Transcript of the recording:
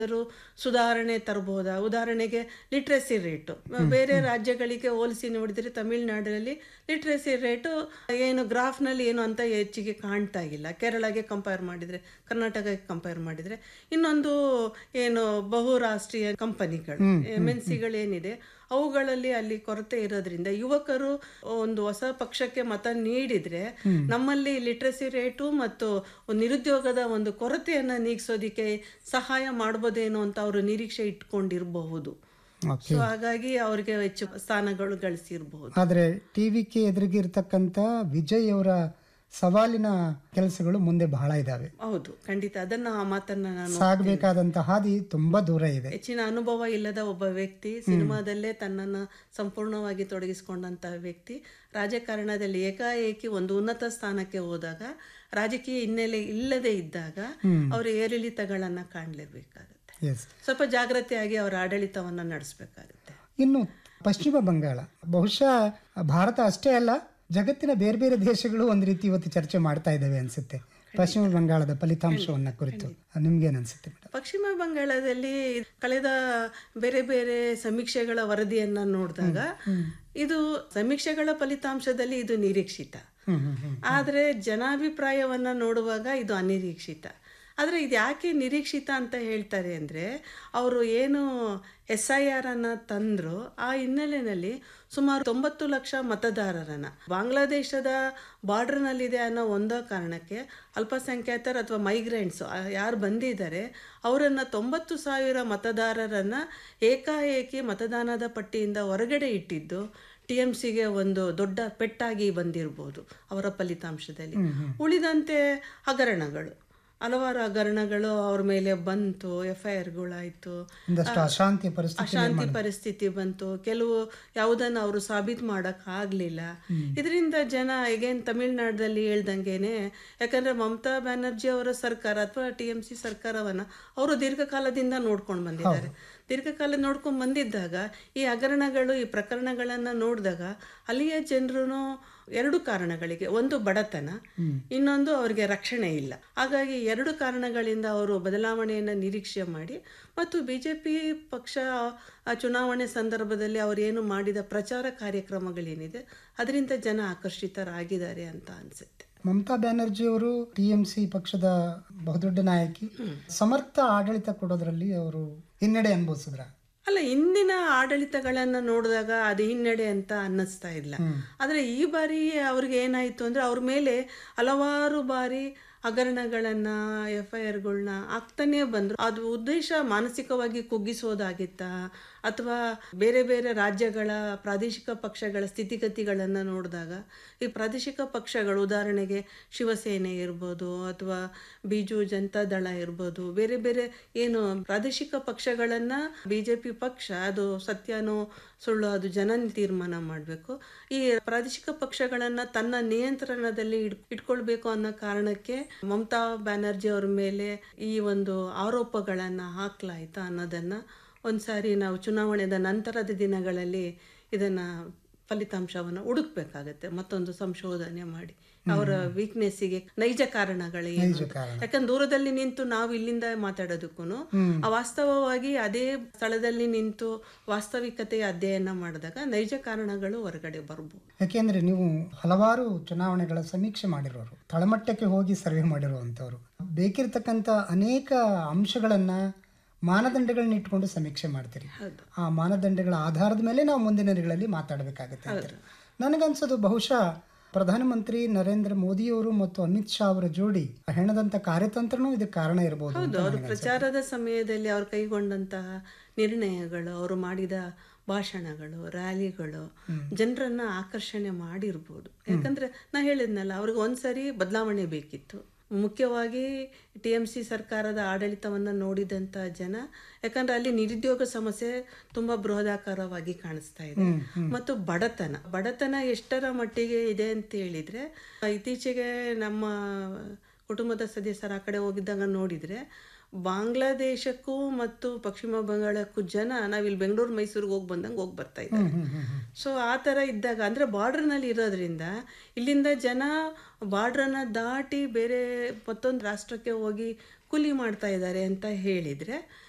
ಏನಾದರೂ ಸುಧಾರಣೆ ತರಬಹುದಾ ಉದಾಹರಣೆಗೆ ಲಿಟ್ರಸಿ ರೇಟು ಬೇರೆ ರಾಜ್ಯಗಳಿಗೆ ಹೋಲಿಸಿ ನೋಡಿದರೆ ತಮಿಳುನಾಡಿನಲ್ಲಿ ಲಿಟ್ರಸಿ ರೇಟು ಏನು ಗ್ರಾಫ್ನಲ್ಲಿ ಏನು ಅಂತ ಹೆಚ್ಚಿಗೆ ಕಾಣ್ತಾ ಇಲ್ಲ ಕೇರಳಗೆ ಕಂಪೇರ್ ಮಾಡಿದರೆ ಕರ್ನಾಟಕಕ್ಕೆ ಕಂಪೇರ್ ಮಾಡಿದರೆ ಇನ್ನೊಂದು ಏನು ಬಹುರಾಷ್ಟ್ರೀಯ ಕಂಪನಿಗಳು ಎಮ್ ಎನ್ ಸಿಗಳೇನಿದೆ ಅವುಗಳಲ್ಲಿ ಅಲ್ಲಿ ಕೊರತೆ ಇರೋದ್ರಿಂದ ಯುವಕರು ಒಂದು ಹೊಸ ಪಕ್ಷಕ್ಕೆ ಮತ ನೀಡಿದ್ರೆ ನಮ್ಮಲ್ಲಿ ಲಿಟ್ರಸಿ ರೇಟು ಮತ್ತು ನಿರುದ್ಯೋಗದ ಒಂದು ಕೊರತೆಯನ್ನು ನೀಗಿಸೋದಿಕ್ಕೆ ಸಹಾಯ ಮಾಡ್ಬೋದೇನೋ ಅಂತ ಅವರು ನಿರೀಕ್ಷೆ ಇಟ್ಕೊಂಡಿರಬಹುದು ಓಕೆ ಸೊ ಹಾಗಾಗಿ ಅವ್ರಿಗೆ ಹೆಚ್ಚು ಸ್ಥಾನಗಳು ಗಳಿಸಿರಬಹುದು ಆದರೆ ಟಿ ವಿ ಕೆ ಎದುರಿಗೆ ಇರ್ತಕ್ಕಂಥ ವಿಜಯ್ ಅವರ ಸವಾಲಿನ ಕೆಲಸಗಳು ಮುಂದೆ ಬಹಳ ಇದ್ದಾವೆ ಹೌದು ಖಂಡಿತ ಅದನ್ನ ಆ ಮಾತನ್ನ ನಾನು ಸಾಗಬೇಕಾದಂತ ಹಾದಿ ತುಂಬಾ ದೂರ ಇದೆ ಹೆಚ್ಚಿನ ಅನುಭವ ಇಲ್ಲದ ಒಬ್ಬ ವ್ಯಕ್ತಿ ಸಿನಿಮಾದಲ್ಲೇ ತನ್ನನ್ನು ಸಂಪೂರ್ಣವಾಗಿ ತೊಡಗಿಸಿಕೊಂಡಂತಹ ವ್ಯಕ್ತಿ ರಾಜಕಾರಣದಲ್ಲಿ ಏಕಾಏಕಿ ಒಂದು ಉನ್ನತ ಸ್ಥಾನಕ್ಕೆ ಹೋದಾಗ ರಾಜಕೀಯ ಹಿನ್ನೆಲೆ ಇಲ್ಲದೆ ಇದ್ದಾಗ ಅವರು ಏರಿಳಿತಗಳನ್ನ ಕಾಣಲೇಬೇಕಾಗುತ್ತೆ ಎಸ್ ಸ್ವಲ್ಪ ಜಾಗ್ರತೆಯಾಗಿ ಅವರ ಆಡಳಿತವನ್ನ ನಡೆಸಬೇಕಾಗುತ್ತೆ ಇನ್ನು ಪಶ್ಚಿಮ ಬಂಗಾಳ ಬಹುಶಃ ಭಾರತ ಅಷ್ಟೇ ಅಲ್ಲ ಜಗತ್ತಿನ ಬೇರೆ ಬೇರೆ ದೇಶಗಳು ಒಂದು ರೀತಿ ಇವತ್ತು ಚರ್ಚೆ ಮಾಡ್ತಾ ಇದ್ದಾವೆ ಅನ್ಸುತ್ತೆ ಪಶ್ಚಿಮ ಬಂಗಾಳದ ಫಲಿತಾಂಶವನ್ನ ಕುರಿತು ನಿಮ್ಗೇನ್ ಅನ್ಸುತ್ತೆ ಮೇಡಮ್ ಪಶ್ಚಿಮ ಬಂಗಾಳದಲ್ಲಿ ಕಳೆದ ಬೇರೆ ಬೇರೆ ಸಮೀಕ್ಷೆಗಳ ವರದಿಯನ್ನ ನೋಡಿದಾಗ ಇದು ಸಮೀಕ್ಷೆಗಳ ಫಲಿತಾಂಶದಲ್ಲಿ ಇದು ನಿರೀಕ್ಷಿತ ಹ್ಮ್ ಹ್ಮ್ ಹ್ಮ್ ಆದರೆ ಜನಾಭಿಪ್ರಾಯವನ್ನ ನೋಡುವಾಗ ಇದು ಅನಿರೀಕ್ಷಿತ ಆದರೆ ಇದು ಯಾಕೆ ನಿರೀಕ್ಷಿತ ಅಂತ ಹೇಳ್ತಾರೆ ಅಂದರೆ ಅವರು ಏನು ಎಸ್ ಐ ಆರ್ ಅನ್ನ ತಂದ್ರು ಆ ಹಿನ್ನೆಲೆಯಲ್ಲಿ ಸುಮಾರು ತೊಂಬತ್ತು ಲಕ್ಷ ಮತದಾರರನ್ನ ಬಾಂಗ್ಲಾದೇಶದ ಬಾರ್ಡರ್ನಲ್ಲಿದೆ ಅನ್ನೋ ಒಂದೋ ಕಾರಣಕ್ಕೆ ಅಲ್ಪಸಂಖ್ಯಾತರು ಅಥವಾ ಮೈಗ್ರೆಂಟ್ಸ್ ಯಾರು ಬಂದಿದ್ದಾರೆ ಅವರನ್ನು ತೊಂಬತ್ತು ಸಾವಿರ ಮತದಾರರನ್ನ ಏಕಾಏಕಿ ಮತದಾನದ ಪಟ್ಟಿಯಿಂದ ಹೊರಗಡೆ ಇಟ್ಟಿದ್ದು ಟಿ ಎಮ್ ಸಿಗೆ ಒಂದು ದೊಡ್ಡ ಪೆಟ್ಟಾಗಿ ಬಂದಿರ್ಬೋದು ಅವರ ಫಲಿತಾಂಶದಲ್ಲಿ ಉಳಿದಂತೆ ಹಗರಣಗಳು ಹಲವಾರು ಹಗರಣಗಳು ಅವ್ರ ಮೇಲೆ ಬಂತು ಎಫ್ ಐ ಆರ್ಗಳಾಯಿತು ಒಂದಷ್ಟು ಅಶಾಂತಿಯ ಪರಿಸ್ಥಿತಿ ಅಶಾಂತಿ ಪರಿಸ್ಥಿತಿ ಬಂತು ಕೆಲವು ಯಾವುದನ್ನು ಅವರು ಸಾಬೀತು ಮಾಡಕ್ ಆಗ್ಲಿಲ್ಲ ಇದರಿಂದ ಜನ ಎಗೇನ್ ತಮಿಳ್ನಾಡಲ್ಲಿ ಹೇಳ್ದಂಗೆನೆ ಯಾಕಂದ್ರೆ ಮಮತಾ ಬ್ಯಾನರ್ಜಿ ಅವರ ಸರ್ಕಾರ ಅಥವಾ ಟಿ ಎಂ ಸಿ ಸರ್ಕಾರವನ್ನ ಅವರು ದೀರ್ಘಕಾಲದಿಂದ ನೋಡ್ಕೊಂಡು ಬಂದಿದ್ದಾರೆ ದೀರ್ಘಕಾಲ ನೋಡ್ಕೊಂಡು ಬಂದಿದ್ದಾಗ ಈ ಹಗರಣಗಳು ಈ ಪ್ರಕರಣಗಳನ್ನ ನೋಡಿದಾಗ ಅಲ್ಲಿಯ ಜನರು ಎರಡು ಕಾರಣಗಳಿಗೆ ಒಂದು ಬಡತನ ಇನ್ನೊಂದು ಅವರಿಗೆ ರಕ್ಷಣೆ ಇಲ್ಲ ಹಾಗಾಗಿ ಎರಡು ಕಾರಣಗಳಿಂದ ಅವರು ಬದಲಾವಣೆಯನ್ನು ನಿರೀಕ್ಷೆ ಮಾಡಿ ಮತ್ತು ಬಿ ಜೆ ಪಿ ಪಕ್ಷ ಆ ಚುನಾವಣೆ ಸಂದರ್ಭದಲ್ಲಿ ಅವರು ಏನು ಮಾಡಿದ ಪ್ರಚಾರ ಕಾರ್ಯಕ್ರಮಗಳೇನಿದೆ ಅದರಿಂದ ಜನ ಆಕರ್ಷಿತರಾಗಿದ್ದಾರೆ ಅಂತ ಅನ್ಸುತ್ತೆ ಮಮತಾ ಬ್ಯಾನರ್ಜಿ ಅವರು ಟಿ ಎಂ ಸಿ ಪಕ್ಷದ ಬಹುದೊಡ್ಡ ನಾಯಕಿ ಸಮರ್ಥ ಆಡಳಿತ ಕೊಡೋದ್ರಲ್ಲಿ ಅವರು ಹಿನ್ನಡೆ ಅನುಭವಿಸಿದ್ರ ಅಲ್ಲ ಇಂದಿನ ಆಡಳಿತಗಳನ್ನ ನೋಡಿದಾಗ ಅದು ಹಿನ್ನಡೆ ಅಂತ ಅನ್ನಿಸ್ತಾ ಇಲ್ಲ ಆದ್ರೆ ಈ ಬಾರಿ ಅವ್ರಿಗೆ ಏನಾಯ್ತು ಅಂದ್ರೆ ಅವ್ರ ಮೇಲೆ ಹಲವಾರು ಬಾರಿ ಹಗರಣಗಳನ್ನ ಎಫ್ ಐ ಆರ್ಗಳನ್ನ ಆಗ್ತಾನೆ ಬಂದ್ರು ಅದು ಉದ್ದೇಶ ಮಾನಸಿಕವಾಗಿ ಕುಗ್ಗಿಸೋದಾಗಿತ್ತ ಅಥವಾ ಬೇರೆ ಬೇರೆ ರಾಜ್ಯಗಳ ಪ್ರಾದೇಶಿಕ ಪಕ್ಷಗಳ ಸ್ಥಿತಿಗತಿಗಳನ್ನ ನೋಡಿದಾಗ ಈ ಪ್ರಾದೇಶಿಕ ಪಕ್ಷಗಳು ಉದಾಹರಣೆಗೆ ಶಿವಸೇನೆ ಇರ್ಬೋದು ಅಥವಾ ಬಿಜು ಜನತಾ ದಳ ಇರ್ಬೋದು ಬೇರೆ ಬೇರೆ ಏನು ಪ್ರಾದೇಶಿಕ ಪಕ್ಷಗಳನ್ನ ಬಿಜೆಪಿ ಪಕ್ಷ ಅದು ಸತ್ಯನೋ ಸುಳ್ಳು ಅದು ಜನ ತೀರ್ಮಾನ ಮಾಡಬೇಕು ಈ ಪ್ರಾದೇಶಿಕ ಪಕ್ಷಗಳನ್ನ ತನ್ನ ನಿಯಂತ್ರಣದಲ್ಲಿ ಇಡ್ ಇಟ್ಕೊಳ್ಬೇಕು ಅನ್ನೋ ಕಾರಣಕ್ಕೆ ಮಮತಾ ಬ್ಯಾನರ್ಜಿ ಅವ್ರ ಮೇಲೆ ಈ ಒಂದು ಆರೋಪಗಳನ್ನ ಹಾಕ್ಲಾಯ್ತಾ ಅನ್ನೋದನ್ನ ಒಂದ್ಸಾರಿ ನಾವು ಚುನಾವಣೆದ ನಂತರದ ದಿನಗಳಲ್ಲಿ ಇದನ್ನ ಫಲಿತಾಂಶವನ್ನು ಹುಡುಕ್ಬೇಕಾಗತ್ತೆ ಮತ್ತೊಂದು ಸಂಶೋಧನೆ ಮಾಡಿ ಅವರ ವೀಕ್ನೆಸ್ಸಿಗೆ ನೈಜ ಕಾರಣಗಳೇನು ನೈಜ ಕಾರಣ ಯಾಕಂದ್ರೆ ದೂರದಲ್ಲಿ ನಿಂತು ನಾವು ಇಲ್ಲಿಂದ ಮಾತಾಡೋದಕ್ಕೂ ವಾಸ್ತವವಾಗಿ ಅದೇ ಸ್ಥಳದಲ್ಲಿ ನಿಂತು ವಾಸ್ತವಿಕತೆಯ ಅಧ್ಯಯನ ಮಾಡಿದಾಗ ನೈಜ ಕಾರಣಗಳು ಹೊರಗಡೆ ಬರ್ಬೋದು ಯಾಕೆಂದ್ರೆ ನೀವು ಹಲವಾರು ಚುನಾವಣೆಗಳ ಸಮೀಕ್ಷೆ ಮಾಡಿರೋರು ತಳಮಟ್ಟಕ್ಕೆ ಹೋಗಿ ಸರ್ವೆ ಮಾಡಿರುವಂಥವ್ರು ಬೇಕಿರ್ತಕ್ಕಂಥ ಅನೇಕ ಅಂಶಗಳನ್ನ ಮಾನದಂಡಗಳನ್ನ ಇಟ್ಕೊಂಡು ಸಮೀಕ್ಷೆ ಮಾಡ್ತೀರಿ ಹೌದು ಆ ಮಾನದಂಡಗಳ ಆಧಾರದ ಮೇಲೆ ನಾವು ಮುಂದಿನ ದಿನಗಳಲ್ಲಿ ಮಾತಾಡಬೇಕಾಗುತ್ತೆ ಅಂತಾರೆ ನನಗನ್ಸೋದು ಬಹುಶಃ ಪ್ರಧಾನಮಂತ್ರಿ ನರೇಂದ್ರ ಮೋದಿಯವರು ಮತ್ತು ಅಮಿತ್ ಶಾ ಅವರ ಜೋಡಿ ಹೆಣದಂತ ಕಾರ್ಯತಂತ್ರನೂ ಇದಕ್ಕೆ ಕಾರಣ ಇರಬಹುದು ಹೌದು ಅವರು ಪ್ರಚಾರದ ಸಮಯದಲ್ಲಿ ಅವ್ರು ಕೈಗೊಂಡಂತಹ ನಿರ್ಣಯಗಳು ಅವರು ಮಾಡಿದ ಭಾಷಣಗಳು ರ್ಯಾಲಿಗಳು ಜನರನ್ನ ಆಕರ್ಷಣೆ ಮಾಡಿರ್ಬೋದು ಯಾಕಂದ್ರೆ ನಾ ಹೇಳಿದ್ನಲ್ಲ ಅವ್ರಿಗೆ ಒಂದ್ಸರಿ ಬದಲಾವಣೆ ಬೇಕಿತ್ತು ಮುಖ್ಯವಾಗಿ ಟಿ ಎಂ ಸಿ ಸರ್ಕಾರದ ಆಡಳಿತವನ್ನು ನೋಡಿದಂಥ ಜನ ಯಾಕಂದ್ರೆ ಅಲ್ಲಿ ನಿರುದ್ಯೋಗ ಸಮಸ್ಯೆ ತುಂಬಾ ಬೃಹದಾಕಾರವಾಗಿ ಕಾಣಿಸ್ತಾ ಇದೆ ಮತ್ತು ಬಡತನ ಬಡತನ ಎಷ್ಟರ ಮಟ್ಟಿಗೆ ಇದೆ ಅಂತ ಹೇಳಿದ್ರೆ ಇತ್ತೀಚೆಗೆ ನಮ್ಮ ಕುಟುಂಬದ ಸದಸ್ಯರು ಆ ಕಡೆ ಹೋಗಿದ್ದಾಗ ನೋಡಿದ್ರೆ ಬಾಂಗ್ಲಾದೇಶಕ್ಕೂ ಮತ್ತು ಪಶ್ಚಿಮ ಬಂಗಾಳಕ್ಕೂ ಜನ ನಾವಿಲ್ಲಿ ಬೆಂಗಳೂರು ಮೈಸೂರಿಗೆ ಹೋಗಿ ಬಂದಂಗೆ ಹೋಗಿ ಬರ್ತಾ ಇದ್ದಾರೆ ಸೊ ಆ ಥರ ಇದ್ದಾಗ ಅಂದರೆ ಬಾರ್ಡ್ರ್ನಲ್ಲಿ ಇರೋದ್ರಿಂದ ಇಲ್ಲಿಂದ ಜನ ಬಾರ್ಡ್ರನ್ನ ದಾಟಿ ಬೇರೆ ಮತ್ತೊಂದು ರಾಷ್ಟ್ರಕ್ಕೆ ಹೋಗಿ ಕೂಲಿ ಮಾಡ್ತಾ ಇದ್ದಾರೆ ಅಂತ ಹೇಳಿದರೆ